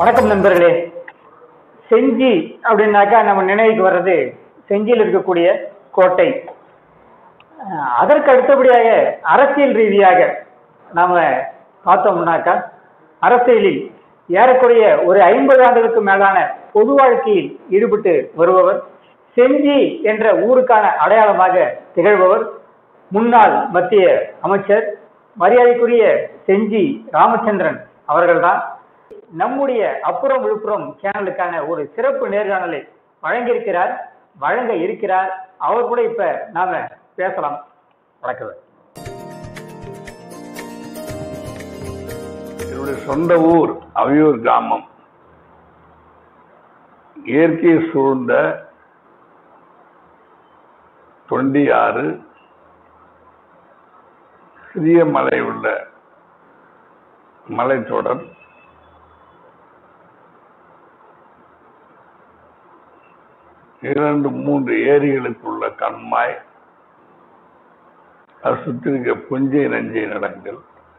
வணக்கம் நண்பர்களே செஞ்சி அப்படின்னாக்கா நம்ம நினைவுக்கு வர்றது செஞ்சியில் இருக்கக்கூடிய கோட்டை அஹ் அதற்கு அடுத்தபடியாக அரசியல் ரீதியாக நாம பார்த்தோம்னாக்கா அரசியலில் ஏறக்குறைய ஒரு ஐம்பது ஆண்டுகளுக்கு மேலான பொது வாழ்க்கையில் ஈடுபட்டு வருபவர் செஞ்சி என்ற ஊருக்கான அடையாளமாக திகழ்பவர் முன்னாள் மத்திய அமைச்சர் மரியாதைக்குரிய செஞ்சி ராமச்சந்திரன் அவர்கள்தான் நம்முடைய அப்புறம் விழுப்புரம் சேனலுக்கான ஒரு சிறப்பு நேர்காணலை வழங்கியிருக்கிறார் வழங்க இருக்கிறார் அவர் கூட இப்ப நாம பேசலாம் வணக்கம் என்னுடைய சொந்த ஊர் அவியூர் கிராமம் இயற்கை சூழ்ந்த தொண்டி ஆறு சிறிய மலை உள்ள மலைத்தொடர் இரண்டு மூன்று ஏரிகளுக்குள்ள கண்மாய் அது சுற்றி இருக்க புஞ்சை நஞ்சை நிலங்கள்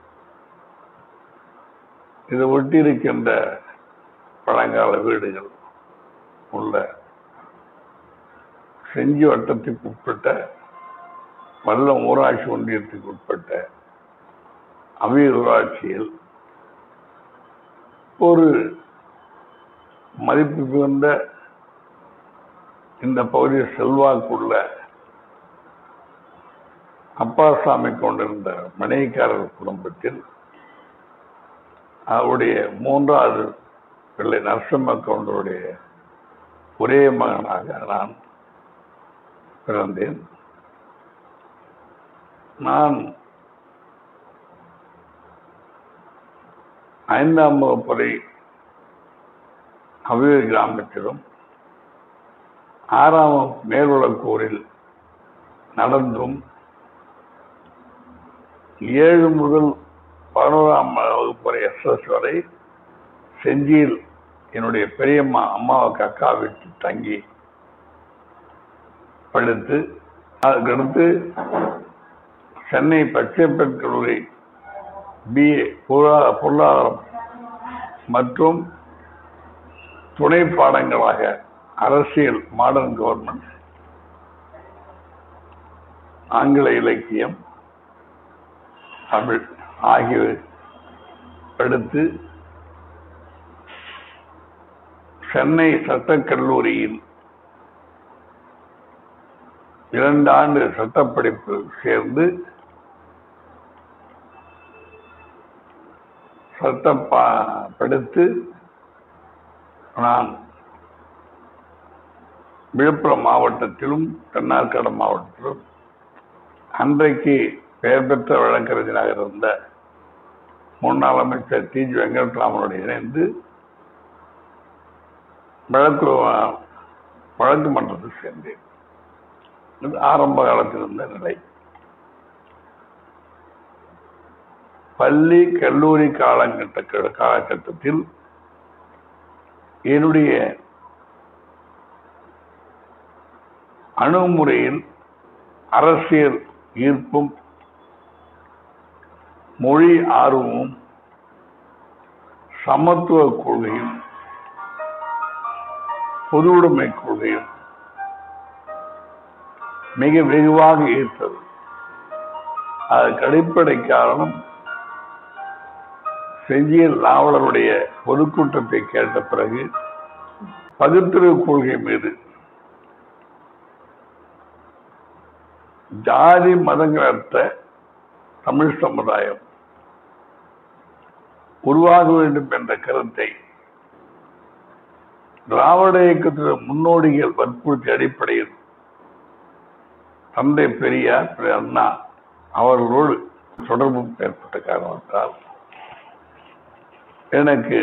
இதை ஒட்டி இருக்கின்ற பழங்கால வீடுகள் உள்ள செஞ்சி வட்டத்துக்கு உட்பட்ட வல்லம் ஊராட்சி ஒன்றியத்துக்கு உட்பட்ட அவிய ஊராட்சியில் ஒரு மதிப்பு மிகுந்த இந்த பகுதியில் செல்வாக்குள்ள அப்பாசாமி கொண்டிருந்த மணியக்காரர் குடும்பத்தில் அவருடைய மூன்றாவது பிள்ளை நரசிம்ம கவுண்டருடைய ஒரே மகனாக நான் பிறந்தேன் நான் ஐந்தாம் வகுப்பறை அவியூர் கிராமத்திலும் ஆறாம் வகுப்பு மேலுளக்கூரில் நடந்தும் ஏழு முதல் பதினோராம் வகுப்பு வரை எஸ்எஸ் வரை செஞ்சியில் என்னுடைய பெரியம்மா அம்மாவுக்கு அக்கா வீட்டு தங்கி படித்து அதுக்கடுத்து சென்னை பச்சைப்பெண் கல்லூரி பிஏ பொருளாதாரம் மற்றும் துணை பாடங்களாக அரசியல் மாடர்ன் கவர்மெண்ட் ஆங்கில இலக்கியம் தமிழ் ஆகியவை படித்து சென்னை சட்டக் கல்லூரியில் இரண்டு ஆண்டு சட்டப்படிப்பு சேர்ந்து சட்டம் பா- படித்து நான் விழுப்புரம் மாவட்டத்திலும் தென்னார்காடு மாவட்டத்திலும் அன்றைக்கு பெயர் பெற்ற வழக்கறிஞராக இருந்த முன்னாள் அமைச்சர் டி ஜி வெங்கட்ராமனோடு இணைந்து வழக்கு வழக்கு மன்றத்தில் சேர்ந்தேன் இது ஆரம்ப காலத்தில் இருந்த நிலை பள்ளி கல்லூரி காலகட்ட காலகட்டத்தில் என்னுடைய அணுகுமுறையில் அரசியல் ஈர்ப்பும் மொழி ஆர்வமும் சமத்துவ கொள்கையும் பொது உடைமை கொள்கையும் மிக வெகுவாக ஈர்த்தது அதற்கு அடிப்படை காரணம் செஞ்சியில் நாவலருடைய பொதுக்கூட்டத்தை கேட்ட பிறகு பகுத்தறிவு கொள்கை மீது ஜாதி மதங்களற்ற தமிழ் சமுதாயம் உருவாக வேண்டும் என்ற கருத்தை திராவிட இயக்கத்தின் முன்னோடிகள் வற்புறுத்தி அடிப்படையில் தந்தை பெரியார் திரு அண்ணா அவர்களோடு தொடர்பும் ஏற்பட்ட காரணத்தால் எனக்கு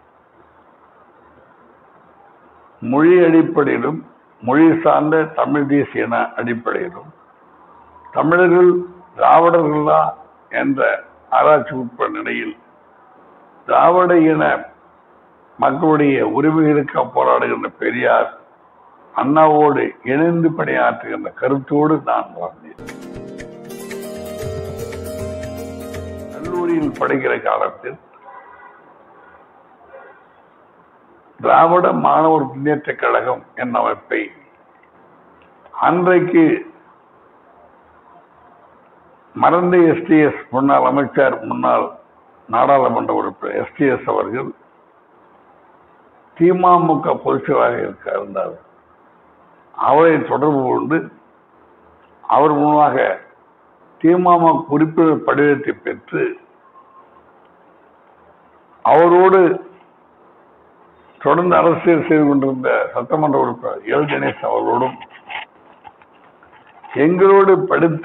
மொழி அடிப்படையிலும் மொழி சார்ந்த தமிழ் தேசிய இன அடிப்படையிலும் தமிழர்கள் திராவிடர்களா என்ற ஆராய்ச்சி உட்பட நிலையில் திராவிட இன மக்களுடைய உரிமைகளுக்கு போராடுகின்ற பெரியார் அண்ணாவோடு இணைந்து பணியாற்றுகின்ற கருத்தோடு நான் வாழ்ந்தேன் கல்லூரியில் படிக்கிற காலத்தில் திராவிட மாணவர் முன்னேற்ற கழகம் என்ற அமைப்பை அன்றைக்கு மறந்த எஸ்டிஎஸ் முன்னாள் அமைச்சர் முன்னாள் நாடாளுமன்ற உறுப்பினர் எஸ்டிஎஸ் அவர்கள் திமுக பொதுச்செயலாளர் இருக்க இருந்தார் அவரை தொடர்பு கொண்டு அவர் மூலமாக திமுக உறுப்பினர் படிவத்தை பெற்று அவரோடு தொடர்ந்து அரசியல் செய்து கொண்டிருந்த சட்டமன்ற உறுப்பினர் எல் கணேஷ் அவர்களோடும் எங்களோடு படித்த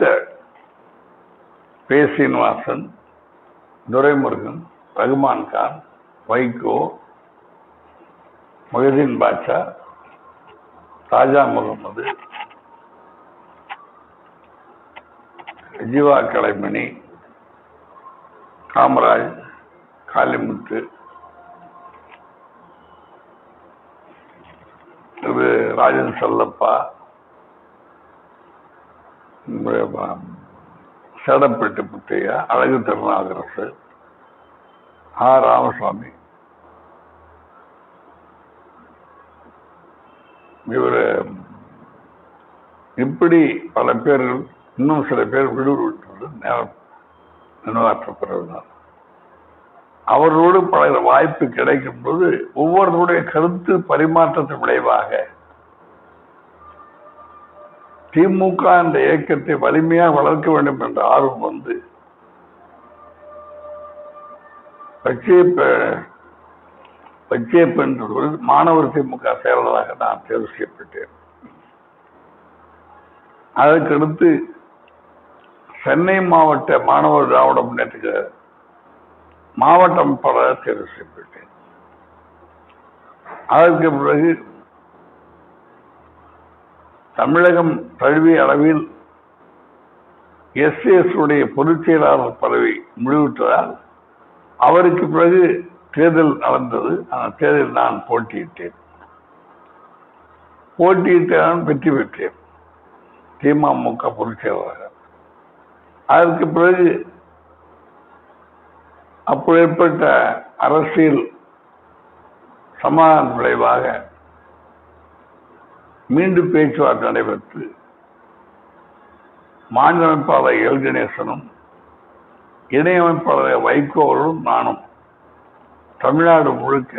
பே சீனிவாசன் துரைமுருகன் ரகுமான் கான் வைகோ மொஹதீன் பாட்சா ராஜா முகமது ஜீவா கலைமணி காமராஜ் காளிமுத்து இது ராஜன் செல்லப்பா சேடப்பேட்டு புத்தையா அழகு திருநாகரசு ஆ ராமசாமி இவர் இப்படி பல பேர்கள் இன்னும் சில பேர் விடுதலை விட்டது நேரம் நினைவாற்றப்படுவதால் அவர்களோடு பழகிற வாய்ப்பு கிடைக்கும் போது ஒவ்வொருவருடைய கருத்து பரிமாற்றத்தின் விளைவாக திமுக என்ற இயக்கத்தை வலிமையாக வளர்க்க வேண்டும் என்ற ஆர்வம் வந்து பச்சேப் என்ற ஒரு மாணவர் திமுக செயலாளராக நான் தேர்வு செய்யப்பட்டேன் அதற்கடுத்து சென்னை மாவட்ட மாணவர் திராவிட முன்னேற்ற மாவட்ட அமைப்பாளராக தேர்வு செய்யப்பட்டேன் அதற்கு பிறகு தமிழகம் தழுவிய அளவில் எஸ்எஸ் உடைய பொதுச் செயலாளர் பதவி முடிவுற்றதால் அவருக்கு பிறகு தேர்தல் நடந்தது அந்த தேர்தலில் நான் போட்டியிட்டேன் போட்டியிட்டு நான் வெற்றி பெற்றேன் திமுக பொதுச் செயலாளர் அதற்கு பிறகு அப்போ ஏற்பட்ட அரசியல் சமாதான விளைவாக மீண்டும் பேச்சுவார்த்தை நடைபெற்று மாநில அமைப்பாளர் எல் கணேசனும் இணையமைப்பாளர் வைகோவும் நானும் தமிழ்நாடு முழுக்க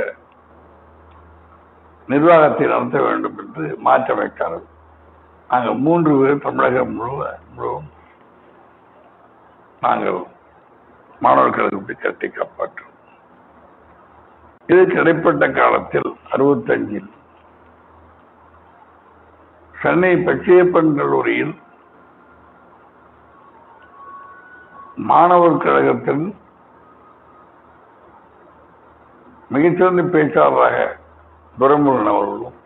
நிர்வாகத்தை நடத்த வேண்டும் என்று மாற்றமைத்தார்கள் நாங்கள் மூன்று பேர் தமிழகம் முழுவ முழுவதும் நாங்கள் மாணவர்களுக்கு கட்டி காப்பாற்றோம் இது கிடைப்பட்ட காலத்தில் அறுபத்தஞ்சில் சென்னை பச்சையப்பன் கல்லூரியில் மாணவர் கழகத்தில் மிகச்சிறந்த பேச்சாளராக துரைமுருகன் அவர்களும்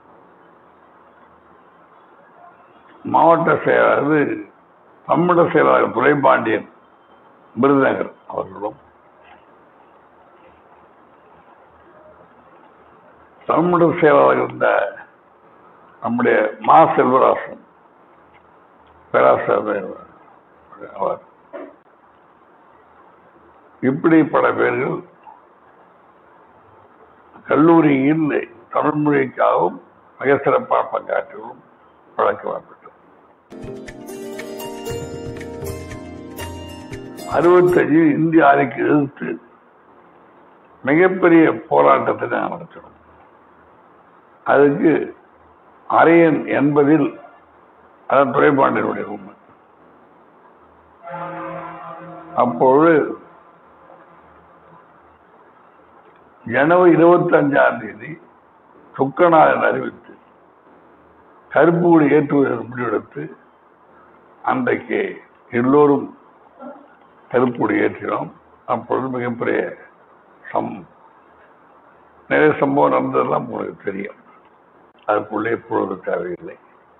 மாவட்ட செயலாளர் தமிழக செயலாளர் துரைபாண்டியன் விருதுநகர் அவர்களும் தமிழக செயலாளர் இருந்த நம்முடைய மா செல்வராசன் பேராசிரியர் அவர் இப்படி பல பேர்கள் கல்லூரியில் தமிழ் மொழிக்காகவும் மிக சிறப்பான பங்காற்றவும் பழக்கப்பட்டது அறுபத்தஞ்சு இந்திய ஆலைக்கு எதிர்த்து மிகப்பெரிய போராட்டத்தை நாங்கள் நடத்தினோம் அதுக்கு அரையன் என்பதில் அதன் துறைபாண்டியனுடைய உண்மை அப்பொழுது ஜனவரி இருபத்தி அஞ்சாம் தேதி துக்கநாதன் அறிவித்து கருப்பு கொடி ஏற்றுவதற்கு முடிவெடுத்து அன்றைக்கு எல்லோரும் கருப்பு கொடி ஏற்றினோம் அப்பொழுது மிகப்பெரிய சம் நிறைய சம்பவம் நடந்ததெல்லாம் உங்களுக்கு தெரியும் அதுக்குள்ளே இப்பொழுது தேவையில்லை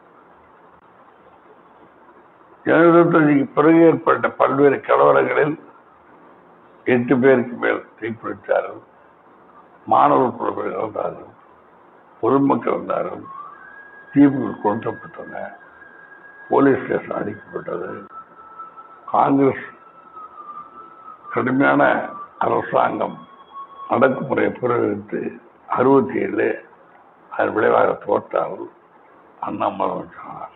ஜனவரி பிறகு ஏற்பட்ட பல்வேறு கலவரங்களில் எட்டு பேருக்கு மேல் தீக்குளித்தார்கள் மாணவர் குழுக்கள் இறந்தார்கள் பொதுமக்கள் இருந்தார்கள் தீவுகள் கொண்டப்பட்டன போலீஸ் ஸ்டேஷன் அடிக்கப்பட்டது காங்கிரஸ் கடுமையான அரசாங்கம் அடக்குமுறையை பிறகு அறுபத்தி ஏழு அதன் விளைவாக தோற்றால் அண்ணாமலை சொன்னார்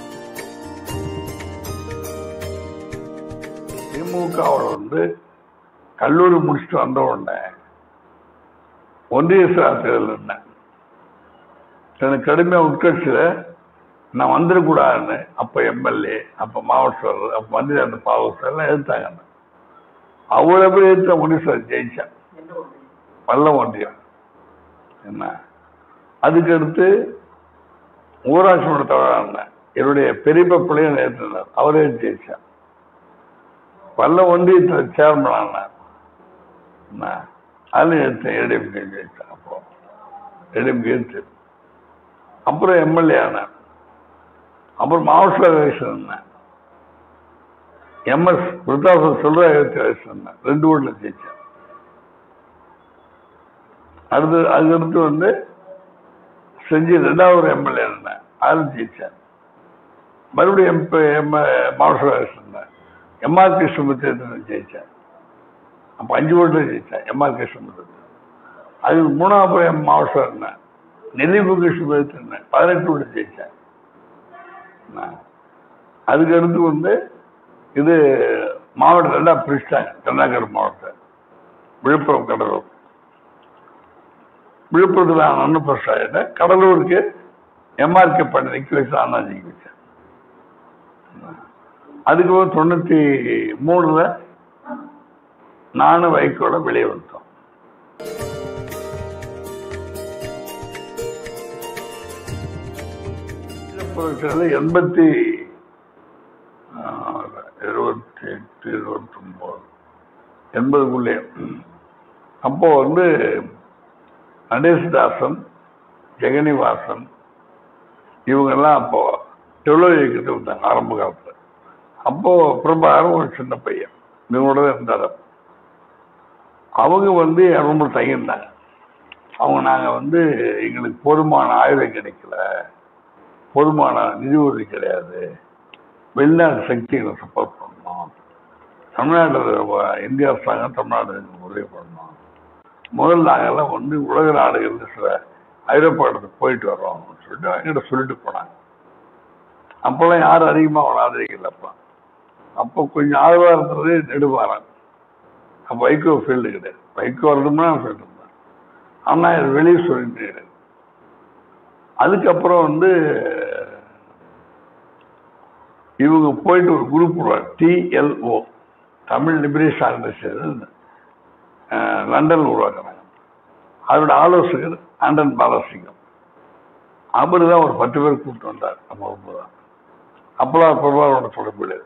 திமுகவில் வந்து கல்லூரி முடிச்சுட்டு வந்த உடனே ஒன்றிய தேர்தல் இருந்தேன் எனக்கு கடுமையாக உட்கட்சியில் நான் வந்துடக்கூடாதுன்னு அப்போ எம்எல்ஏ அப்போ மாவட்ட செயலர் அப்போ மந்திரி அந்த பாவ எல்லாம் எதிர்த்தாங்க என்னை. அவ்வளோ பேர் எதிர்த்த முடிவு சார் ஜெயிச்சேன் பல்ல ஒன்றியம் என்ன அதுக்கடுத்து ஊராட்சி மன்ற தலைவரான என்னுடைய பெரியப்ப பிள்ளையும் நேர்த்தினார் அவரே ஜெயிச்சார் பல்ல ஒன்றியத்தில் சேர்மன் ஆனார் என்ன அதில் எடுத்தேன் ஏடிஎம்கே ஜெயிச்சேன் அப்போ ஏடிஎம்கே எடுத்து அப்புறம் எம்எல்ஏ ஆனேன் அப்புறம் மாவட்ட எலெக்ஷன் இருந்தேன் எம்எஸ் விருத்தாசம் சொல்ற எலெக்ஷன் இருந்தேன் ரெண்டு ஓட்டில் ஜெயிச்சேன் அடுத்து அதுக்கடுத்து வந்து செஞ்சு ரெண்டாவது எம்எல்ஏ இருந்தேன் அதில் ஜெயிச்சேன் மறுபடியும் எம்பி எம் மாவட்ட எலெக்ஷன் இருந்தேன் எம்ஆர் கிருஷ்ணமூர்த்தி ஜெயிச்சேன் அப்போ அஞ்சு ஓட்டில் ஜெயிச்சேன் எம்ஆர் கிருஷ்ணமூர்த்தி அதுக்கு மூணாவது எம் மாவட்டம் இருந்தேன் நெல்லிப்பு கிருஷ்ணமூர்த்தி இருந்தேன் பதினெட்டு ஓட்டு ஜெயிச்சேன் நான் அதுக்கு அடுத்து வந்து இது மாவட்டம் ரெண்டாக பிரிச்சிட்டாங்க கர்நாடகா மாவட்டம் விழுப்புரம் கடலூர் விழுப்புரத்தில் நான் ஒன்று ஃபர்ஸ்ட் ஆகிட்டேன் கடலூருக்கு எம்ஆர்கே பண்ணி நிற்க வச்சு அண்ணாஜிக்கு வச்சேன் அதுக்கப்புறம் தொண்ணூற்றி மூணில் நானும் வைக்கோட வெளியே வந்தோம் புரட்சியில் எண்பத்தி இருபத்தி எட்டு இருபத்தி ஒன்பது எண்பதுக்குள்ளே அப்போ வந்து நடேசதாசன் ஜெகனிவாசன் இவங்கெல்லாம் அப்போ எவ்வளோ இயக்கிட்டு வந்தாங்க ஆரம்ப காலத்தில் அப்போ பிரபாகரன் ஒரு சின்ன பையன் இவங்களோட தான் இருந்தார் அவங்க வந்து ரொம்ப தங்கியிருந்தாங்க அவங்க நாங்கள் வந்து எங்களுக்கு போதுமான ஆயுதம் கிடைக்கல போதுமான நிதி உதவி கிடையாது வெளிநாட்டு சக்திகளை சப்போர்ட் பண்ணணும் தமிழ்நாட்டில் இந்திய அரசாங்கம் தமிழ்நாடு உதவி பண்ணணும் முதல்ல நாங்கெல்லாம் வந்து உலக நாடுகளில் சில ஐரோப்பா இடத்துக்கு போயிட்டு வர்றோம் அப்படின்னு சொல்லிட்டு என்கிட்ட சொல்லிட்டு போனாங்க அப்போல்லாம் யாரும் அதிகமாக அவனை ஆதரிக்கல அப்போ அப்போ கொஞ்சம் ஆதரவாக இருந்தது நெடுவாரன் அப்போ வைகோ ஃபீல்டு கிடையாது வைகோ வரணும்னா ஃபீல்டு இருந்தேன் ஆனால் இது வெளியே சொல்லிட்டு கிடையாது அதுக்கப்புறம் வந்து இவங்க போயிட்டு ஒரு group TLO Tamil liberation organisation London உருவாக்குறாங்க அதோட ஆலோசகர் ஆண்டன் பாலசிங்கம் அவர் தான் ஒரு பத்து பேர் கூப்பிட்டு வந்தார் நம்ம வகுப்பு தான் அப்போலாம் பிரபாகரோட தொடர்பு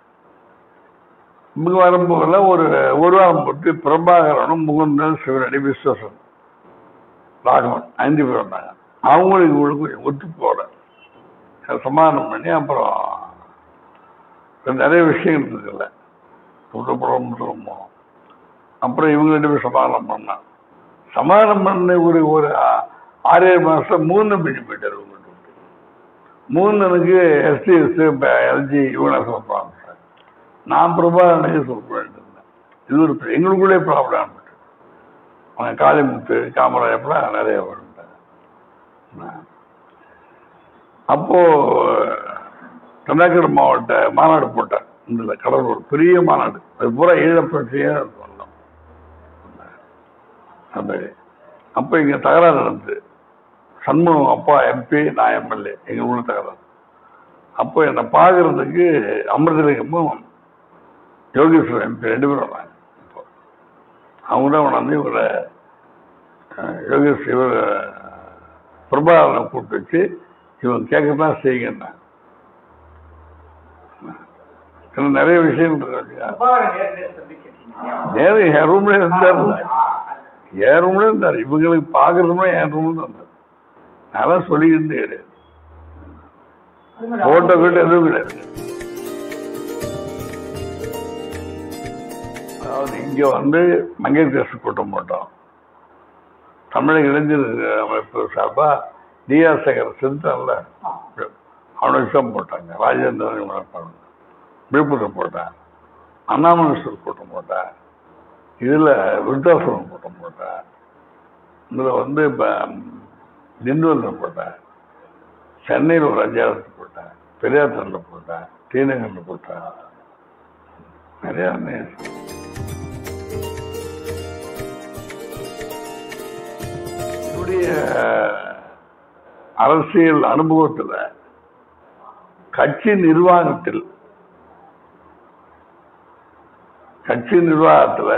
இவங்க வரும்போதெல்லாம் ஒரு ஒரு வாரம் போட்டு பிரபாகரனும் முகுந்தன் சிவனடி விஸ்வசன் ராகவன் ஐந்து பேர் வந்தாங்க அவங்களுக்கு இவங்களுக்கு ஒத்து போட சமாதானம் பண்ணி அப்புறம் நிறைய விஷயங்கள் இருக்குல்ல சுத்தப்படம் மட்டும் போனோம் அப்புறம் இவங்க ரெண்டு பேரும் சமாதானம் பண்ணான் சமாதானம் பண்ண ஒரு ஒரு ஆ- ஆறு ஏழு மாசம் மூணு பிடிச்சு போயிட்டார் உங்கள்கிட்ட விட்டு மூணுனுக்கு எஸ்டிஎஸ் எல்ஜி இவங்க சொல்றாங்க சார் நான் பிரபாகரனுக்கு சொல்லிட்டு இருந்தேன் இது ஒரு பெரிய- எங்களுக்குள்ளே ப்ராப்ளம் ஆகிட்டு அவங்க காளிமுத்து காமராஜப்பெல்லாம் நிறைய வந்துட்டாங்க அப்போ கன்னியாகுமரி மாவட்ட மாநாடு போட்டேன் இந்த கடலூர் பெரிய மாநாடு அது பூரா ஈழப்பற்றியே சொன்னோம் அது அப்போ இங்கே தகராறு நடந்தது சண்முகம் அப்பா எம்பி நான் எம்எல்ஏ எங்கள் ஊரில் தகராறு அப்போ என்னை பார்க்கறதுக்கு அமிர்தலிங்கமும் யோகேஸ்வரர் எம்பி ரெண்டு பேரும் வந்தாங்க இப்போ அவங்க தான் கொண்டாந்து இவரை அஹ், யோகேஷ் இவர் பிரபாகரனை கூப்பிட்டு வச்சு இவன் கேட்கத்தான் செய்யுங்கன்னாங்க இன்னும் நிறைய விஷயங்கள் இருக்கு நேரு என் ரூம்ல இருந்தார் என் ரூம்ல இருந்தார் இவங்களுக்கு பாக்குறதுமே என் ரூம்ல தான் இருந்தார் நான் சொல்லிக்கிட்டு கிடையாது போட்டோ கிட்ட எதுவும் கிடையாது அதாவது இங்க வந்து மங்கை தேச கூட்டம் போட்டோம் தமிழக இளைஞர் அமைப்பு சார்பா டிஆர் சேகர் செலுத்தல அவனுக்கு தான் போட்டாங்க ராஜேந்திரன் இவனை பண்ணாங்க. விழுப்புரம் போட்டேன் அண்ணாமலேஸ்வர் கூட்டம் போட்டேன் இதில் விருத்தாசுரம் கூட்டம் போட்டேன் இதில் வந்து இப்போ திண்டுவல்ல போட்டேன் சென்னையில் ஒரு அஞ்சாயிரத்து போட்டேன் பெரியாத்தூரில் போட்டேன் டீநகரில் போட்டேன் நிறையா நே- என்னுடைய அரசியல் அனுபவத்தில் கட்சி நிர்வாகத்தில் கட்சி நிர்வாகத்தில்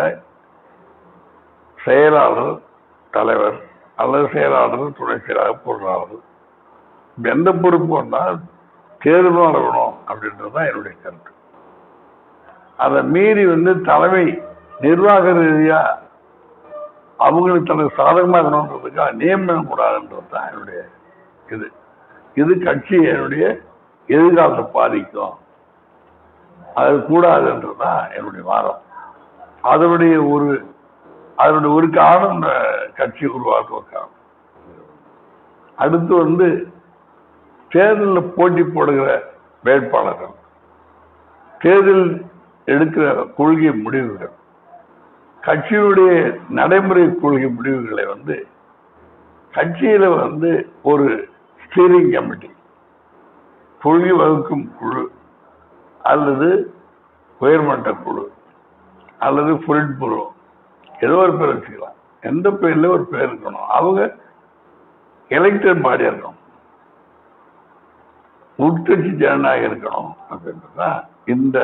செயலாளர் தலைவர் அல்லது செயலாளர் துணை செயலாளர் பொருளாளர் எந்த பொறுப்பு வந்தால் தேர்தல் நடக்கணும் அப்படின்றது தான் என்னுடைய கருத்து அதை மீறி வந்து தலைமை நிர்வாக ரீதியா அவங்களுக்கு தனக்கு சாதகமாக இருக்கணுன்றதுக்காக நியமனம் கூடாதுன்றது தான் என்னுடைய இது இது கட்சி என்னுடைய எதிர்காலத்தை பாதிக்கும் அது கூடாதுன்றது தான் என்னுடைய வாதம் அதனுடைய ஒரு அதனுடைய ஒரு காரணம் இந்த கட்சி உருவாக்குவ காரணம் அடுத்து வந்து தேர்தலில் போட்டி போடுகிற வேட்பாளர்கள் தேர்தல் எடுக்கிற கொள்கை முடிவுகள் கட்சியுடைய நடைமுறை கொள்கை முடிவுகளை வந்து கட்சியில வந்து ஒரு ஸ்டீரிங் கமிட்டி கொள்கை வகுக்கும் குழு அல்லது உயர்மட்ட குழு அல்லது பொருட் குழு ஏதோ ஒரு பேர் வச்சுக்கலாம் எந்த பேர்ல ஒரு பேர் இருக்கணும் அவங்க எலெக்டட் பாடியா இருக்கணும் உட்கட்சி ஜனநாயகம் இருக்கணும் அப்படின்றதுதான் இந்த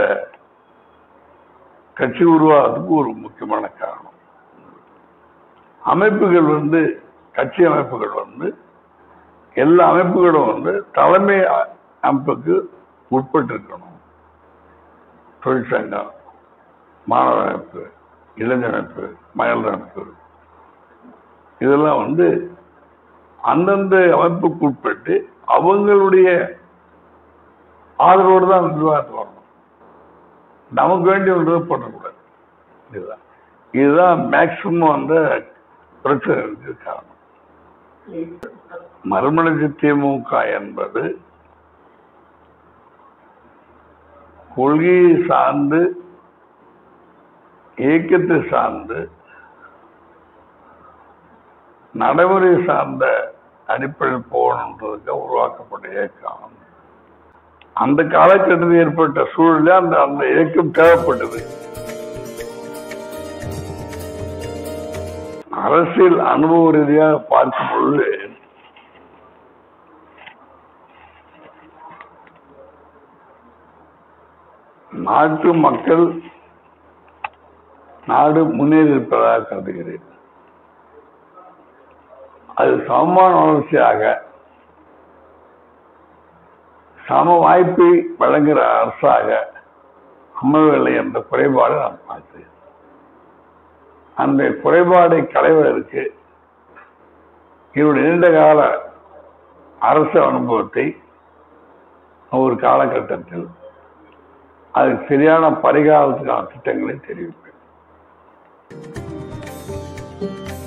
கட்சி உருவாகிறதுக்கு ஒரு முக்கியமான காரணம் அமைப்புகள் வந்து கட்சி அமைப்புகள் வந்து எல்லா அமைப்புகளும் வந்து தலைமை அ- அமைப்புக்கு உட்பட்டு இருக்கணும் தொழிற்சங்கம் மாணவர் அமைப்பு இளைஞர் அமைப்பு மகளிர் அமைப்பு இதெல்லாம் வந்து அந்தந்த அமைப்புக்கு உட்பட்டு அவங்களுடைய ஆதரவோடு தான் நிர்வாகத்தில் வரணும் நமக்கு வேண்டிய ஒன்று பண்ணக்கூடாது இதுதான் இதுதான் மேக்சிமம் அந்த பிரச்சனைக்கு காரணம் மறுமலர்ச்சி திமுக என்பது கொள்கையை சார்ந்து இயக்கத்தை சார்ந்து நடைமுறை சார்ந்த அடிப்படையில் போகணுன்றதுக்கு உருவாக்கப்பட்ட இயக்கம் அந்த காலகட்டத்தில் ஏற்பட்ட சூழலில் அந்த அந்த இயக்கம் தேவைப்பட்டது அரசியல் அனுபவ ரீதியாக பார்க்கும் பொழுது நாட்டு மக்கள் நாடு முன்னேறி இருப்பதாக கருதுகிறேன் அது சமமான வளர்ச்சியாக சம வாய்ப்பை வழங்குகிற அரசாக அமரவில்லை என்ற குறைபாடு நான் பார்த்தேன் அந்த குறைபாடை களைவதற்கு இவருடைய நீண்ட கால அரசு அனுபவத்தை ஒரு காலகட்டத்தில் அதுக்கு சரியான பரிகாரத்துக்கான திட்டங்களை தெரிவிப்பேன்